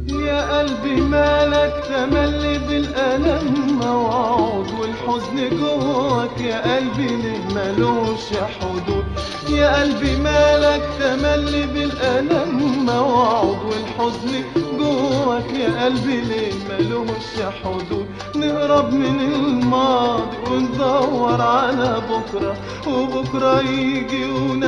يا قلبي مالك تملي بالألم موعود والحزن جواك يا قلبي ليه ملوش حدود يا قلبي مالك تملي بالألم موعود والحزن جواك يا قلبي ليه ملوش حدود نهرب من الماضي وندور على بكرة وبكرة يجي ون